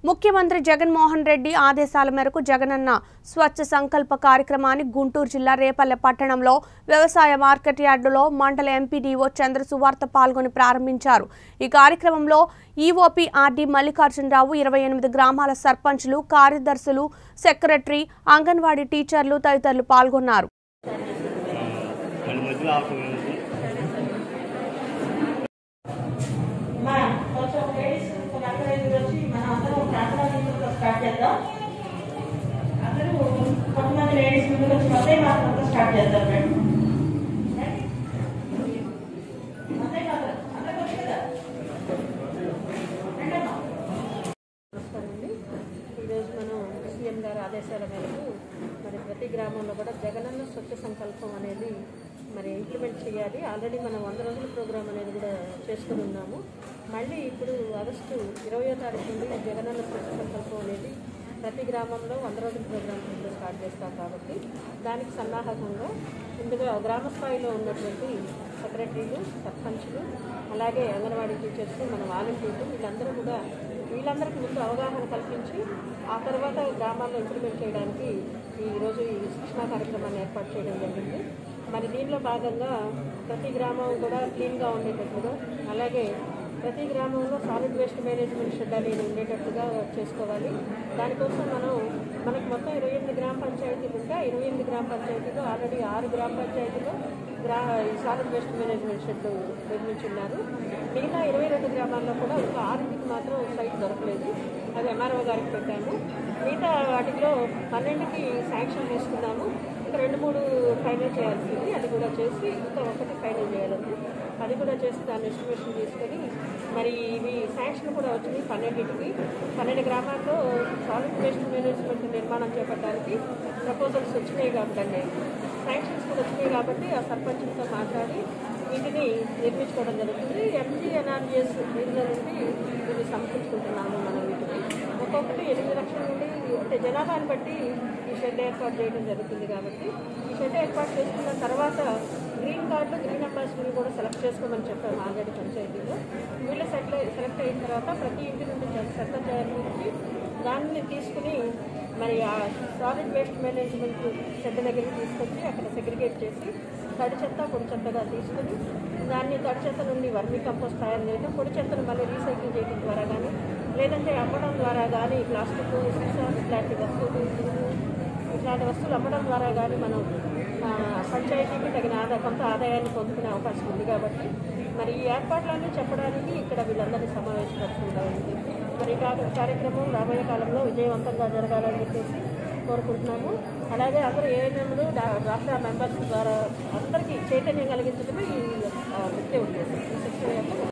ముఖ్యమంత్రి జగన్మోహన్ రెడ్డి ఆదేశాల మేరకు జగనన్న స్వచ్ఛ సంకల్ప కార్యక్రమాన్ని గుంటూరు జిల్లా రేపల్లె పట్టణంలో వ్యవసాయ మార్కెట్ యార్డులో మండల ఎంపీడీఓ చంద్ర సువార్త పాల్గొని ప్రారంభించారు ఈ కార్యక్రమంలో ఈఓపీ ఆర్డీ మల్లికార్జునరావు ఇరవై ఎనిమిది గ్రామాల సర్పంచులు కార్యదర్శులు సెక్రటరీ అంగన్వాడీ టీచర్లు తదితరులు పాల్గొన్నారు మన మధ్యలో ఆప్షన్ ఉంది మన కొంచెం లేడీస్ కొన్ని అక్కడ వచ్చి మన అందరం ప్రార్థన చేసుకుంటూ స్టార్ట్ చేద్దాం అందరూ కొంతమంది లేడీస్ ముందుకు వచ్చి వందే మాత్రంతో స్టార్ట్ చేద్దాం మేడం వందే మాత్రం అందరికి వచ్చి కదా రండమ్మా. నమస్కారమండి ఈరోజు మనం సీఎం గారి ఆదేశాల మేరకు మరి ప్రతి గ్రామంలో కూడా జగనన్న స్వచ్ఛ సంకల్పం అనేది మరి ఇంప్లిమెంట్ చేయాలి ఆల్రెడీ మనం వంద రోజుల ప్రోగ్రామ్ అనేది కూడా చేసుకుని ఉన్నాము మళ్ళీ ఇప్పుడు ఆగస్టు ఇరవయో తారీఖు నుండి జగనన్న స్వచ్ఛ సంకల్పం అనేది ప్రతి గ్రామంలో వంద రోజుల ప్రోగ్రామ్ కింద స్టార్ట్ చేస్తాం కాబట్టి దానికి సన్నాహకంగా ముందుగా గ్రామ స్థాయిలో ఉన్నటువంటి సెక్రటరీలు సర్పంచ్లు అలాగే అంగన్వాడీ టీచర్స్ మన వాలంటీర్లు వీళ్ళందరూ కూడా వీళ్ళందరికీ ముందు అవగాహన కల్పించి ఆ తర్వాత గ్రామాల్లో ఇంప్లిమెంట్ చేయడానికి ఈరోజు ఈ శిక్షణా కార్యక్రమాన్ని ఏర్పాటు చేయడం జరిగింది మరి దీనిలో భాగంగా ప్రతి గ్రామం కూడా క్లీన్గా ఉండేటట్టుగా అలాగే ప్రతి గ్రామంలో సాలిడ్ వేస్ట్ మేనేజ్మెంట్ షెడ్ అనేది ఉండేటట్టుగా చేసుకోవాలి దానికోసం మనం మనకు మొత్తం ఇరవై ఎనిమిది గ్రామ పంచాయతీలు ఉంటే ఆ ఇరవై ఎనిమిది గ్రామ పంచాయతీలు ఆల్రెడీ ఆరు గ్రామ పంచాయతీలు గ్రా ఈ సాలిడ్ వేస్ట్ మేనేజ్మెంట్ షెడ్ నిర్మించున్నారు మిగతా ఇరవై రెండు గ్రామాల్లో కూడా ఒక ఆరింటికి మాత్రం సైట్ దొరకలేదు అది ఎంఆర్ఓ గారికి పెట్టాము మిగతా వాటిలో పన్నెండుకి శాంక్షన్ చేసుకున్నాము ఇంకా రెండు మూడు ఫైనల్ చేయాల్సింది అది కూడా చేసి ఇంకా ఒకటి ఫైనల్ చేయాలండి అది కూడా చేసి దాన్ని ఎస్టిమేషన్ తీసుకొని మరి ఇవి శాంక్షన్ కూడా వచ్చింది పన్నెండింటికి పన్నెండు గ్రామాల్లో సాలిడ్ వేస్ట్ మేనేజ్మెంట్ నిర్మాణం చేపట్టడానికి ప్రపోజల్స్ వచ్చినాయి కాబట్టి శాంక్షన్స్ కూడా వచ్చినాయి కాబట్టి ఆ సర్పంచ్లతో మాట్లాడి వీటిని నిర్మించుకోవడం జరుగుతుంది ఎంజీ ఎన్ఆర్జిఎస్ దీనిలో నుండి ఇది సమకూర్చుకుంటున్నాము మనం వీటిని ఒక్కొక్కటి ఎనిమిది లక్షల నుండి అంటే జనాభాని బట్టి ఈ షెడ్ ఏర్పాటు చేయడం జరుగుతుంది కాబట్టి ఈ షెడ్ ఏర్పాటు చేసుకున్న తర్వాత గ్రీన్ కార్డులు గ్రీన్ అంబాసిడర్ని కూడా సెలెక్ట్ చేసుకోమని చెప్పాము ఆల్రెడీ పంచాయతీలో వీళ్ళు సెటిల్ సెలెక్ట్ అయిన తర్వాత ప్రతి ఇంటి నుండి చెత్త చేయాలి దాన్ని తీసుకుని మరి ఆ సాలిడ్ వేస్ట్ మేనేజ్మెంట్ షెడ్ దగ్గరికి తీసుకొచ్చి అక్కడ సెగ్రిగేట్ చేసి తడి చెత్త పొడి చెత్తగా తీసుకుని దాన్ని తడి చెత్త నుండి వర్మీ కంపోస్ట్ తయారు చేయడం పొడి చెత్తను మళ్ళీ రీసైకిల్ చేయడం ద్వారా కానీ లేదంటే అమ్మడం ద్వారా కానీ ప్లాస్టిక్ సీసా ఇట్లాంటి వస్తువులు ఇట్లాంటి వస్తువులు అమ్మడం ద్వారా కానీ మనం ఆ, పంచాయతీకి తగిన ఆదా కొంత ఆదాయాన్ని పొందుకునే అవకాశం ఉంది కాబట్టి మరి ఈ ఏర్పాట్లన్నీ చెప్పడానికి ఇక్కడ వీళ్ళందరినీ సమావేశపరుచుకుంటామండి మరి ఈ కార్య- కార్యక్రమం రాబోయే కాలంలో విజయవంతంగా జరగాలని చెప్పేసి కోరుకుంటున్నాము అలాగే అందరూ ఏఎన్ఎంలు రాష్ట్ర మెంబర్స్ ద్వారా అందరికీ చైతన్యం కలిగించడమే ఈ ఆ, ముఖ్య ఉద్దేశం ఈ శిక్షణ యొక్క